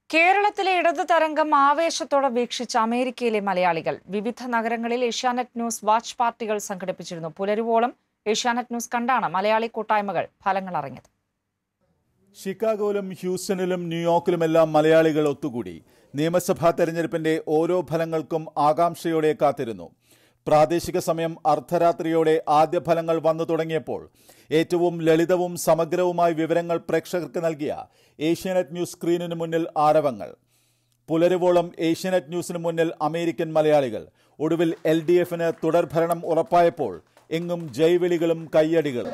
കേരളത്തിലെ ഇടതു തരംഗം ആവേശത്തോടെ വീക്ഷിച്ച അമേരിക്കയിലെ മലയാളികൾ വിവിധ നഗരങ്ങളിൽ ഏഷ്യാനെറ്റ് ന്യൂസ് വാച്ച് പാർട്ടികൾ സംഘടിപ്പിച്ചിരുന്നു പുലരുവോളം ഏഷ്യാനെറ്റ് ന്യൂസ് കണ്ടാണ് മലയാളി കൂട്ടായ്മകൾ ഫലങ്ങൾ അറിഞ്ഞത് ഷിക്കാഗോയിലും ഹ്യൂസ്റ്റണിലും ന്യൂയോർക്കിലുമെല്ലാം മലയാളികൾ ഒത്തുകൂടി നിയമസഭാ തെരഞ്ഞെടുപ്പിന്റെ ഓരോ ഫലങ്ങൾക്കും ആകാംക്ഷയോടെ കാത്തിരുന്നു പ്രാദേശിക സമയം അർദ്ധരാത്രിയോടെ ആദ്യ ഫലങ്ങൾ വന്നു തുടങ്ങിയപ്പോൾ ഏറ്റവും ലളിതവും സമഗ്രവുമായ വിവരങ്ങൾ പ്രേക്ഷകർക്ക് നൽകിയ ഏഷ്യാനെറ്റ് ന്യൂസ് സ്ക്രീനിന് മുന്നിൽ ആരവങ്ങൾ പുലരുവോളം ഏഷ്യാനെറ്റ് ന്യൂസിന് മുന്നിൽ അമേരിക്കൻ മലയാളികൾ ഒടുവിൽ എൽ ഡി എഫിന് തുടർഭരണം ഉറപ്പായപ്പോൾ എങ്ങും ജൈവിളികളും കയ്യടികളും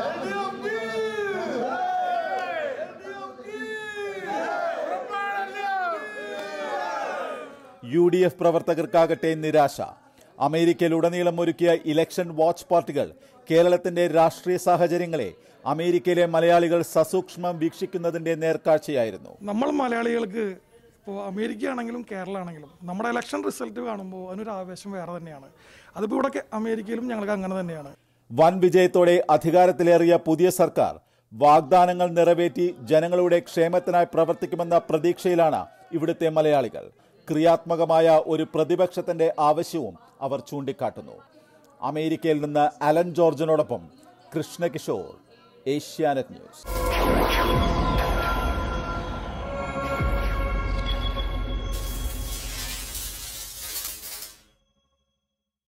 യു ഡി എഫ് പ്രവർത്തകർക്കാകട്ടെ നിരാശ അമേരിക്കയിലുടനീളം ഒരുക്കിയ ഇലക്ഷൻ വാച്ച് പാർട്ടികൾ കേരളത്തിന്റെ രാഷ്ട്രീയ സാഹചര്യങ്ങളെ അമേരിക്കയിലെ മലയാളികൾ സസൂക്ഷ്മം വീക്ഷിക്കുന്നതിന്റെ നേർക്കാഴ്ചയായിരുന്നു നമ്മൾ മലയാളികൾക്ക് ഇപ്പോൾ അമേരിക്ക ആണെങ്കിലും കേരള ആണെങ്കിലും നമ്മുടെ ഇലക്ഷൻ റിസൾട്ട് കാണുമ്പോൾ അതിനൊരു ആവേശം വേറെ തന്നെയാണ് അതിപ്പോൾ ഇവിടെ കെ- അമേരിക്കയിലും ഞങ്ങൾക്ക് അങ്ങനെ തന്നെയാണ് വൻ വിജയത്തോടെ അധികാരത്തിലേറിയ പുതിയ സർക്കാർ വാഗ്ദാനങ്ങൾ നിറവേറ്റി ജനങ്ങളുടെ ക്ഷേമത്തിനായി പ്രവർത്തിക്കുമെന്ന പ്രതീക്ഷയിലാണ് ഇവിടുത്തെ മലയാളികൾ ക്രിയാത്മകമായ ഒരു പ്രതിപക്ഷത്തിന്റെ ആവശ്യവും അവർ ചൂണ്ടിക്കാട്ടുന്നു അമേരിക്കയിൽ നിന്ന് അലൻ ജോർജിനോടൊപ്പം കൃഷ്ണകിഷോർ ഏഷ്യാനെറ്റ് ന്യൂസ്